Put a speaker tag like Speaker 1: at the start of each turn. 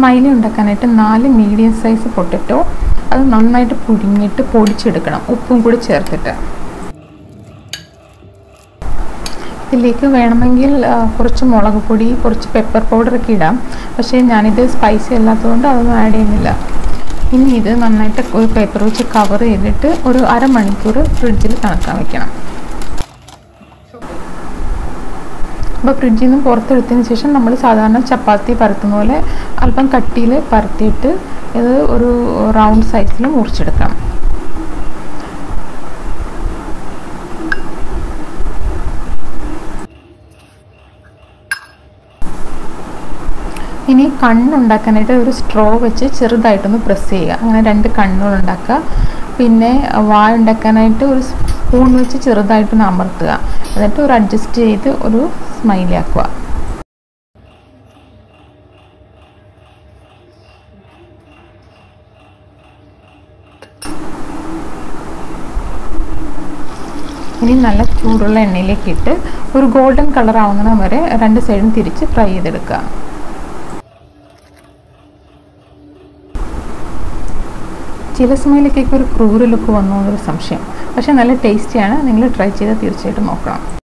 Speaker 1: smiley ഉണ്ടാക്കാനായിട്ട് നാല് medium size potato അത് നന്നായിട്ട് പുഴുങ്ങിയിട്ട് പൊടിച്ചെടുക്കണം ഉപ്പും കൂടി ചേർത്തിട്ട് ഇതിലേക്ക് വേണമെങ്കിൽ ആ, കുറച്ച് മുളക് പൊടി കുറച്ച് പെപ്പർ പൗഡറൊക്കെ ഇടാം പക്ഷേ ഞാനിത് സ്പൈസി അല്ലാത്തതുകൊണ്ട് അതൊന്നും ആഡ് ചെയ്യുന്നില്ല ഇനി ഇത് നന്നായിട്ട് ഒരു പേപ്പർ വെച്ച് കവർ ചെയ്തിട്ട് ഒരു അരമണിക്കൂർ ഫ്രിഡ്ജിൽ തണുക്കാൻ വെക്കണം അപ്പോൾ ഫ്രിഡ്ജിൽ നിന്ന് പുറത്തെടുത്തതിന് ശേഷം നമ്മൾ സാധാരണ ചപ്പാത്തി പരത്തുന്ന പോലെ അല്പം കട്ടിയിൽ പരത്തിയിട്ട് ഇത് ഒരു റൗണ്ട് സൈസിൽ മുറിച്ചെടുക്കണം ഇനി കണ്ണുണ്ടാക്കാനായിട്ട് ഒരു സ്ട്രോ വെച്ച് ചെറുതായിട്ടൊന്ന് പ്രസ് ചെയ്യുക അങ്ങനെ രണ്ട് കണ്ണുകൾ ഉണ്ടാക്കുക പിന്നെ വായ ഉണ്ടാക്കാനായിട്ട് ഒരു സ്പൂൺ വെച്ച് ചെറുതായിട്ടൊന്ന് അമർത്തുക എന്നിട്ട് ഒരു അഡ്ജസ്റ്റ് ചെയ്ത് ഒരു സ്മൈലി ആക്കുക ഇനി നല്ല ചൂടുള്ള എണ്ണയിലേക്ക് ഇട്ട് ഒരു ഗോൾഡൻ കളർ ആവുന്നത് വരെ രണ്ട് സൈഡും തിരിച്ച് ഫ്രൈ ചെയ്തെടുക്കുക ചില സമയത്തേക്ക് ഒരു ക്രൂര് ലുക്ക് വന്നു എന്നൊരു സംശയം പക്ഷേ നല്ല ടേസ്റ്റിയാണ് നിങ്ങൾ ട്രൈ ചെയ്താൽ തീർച്ചയായിട്ടും നോക്കണം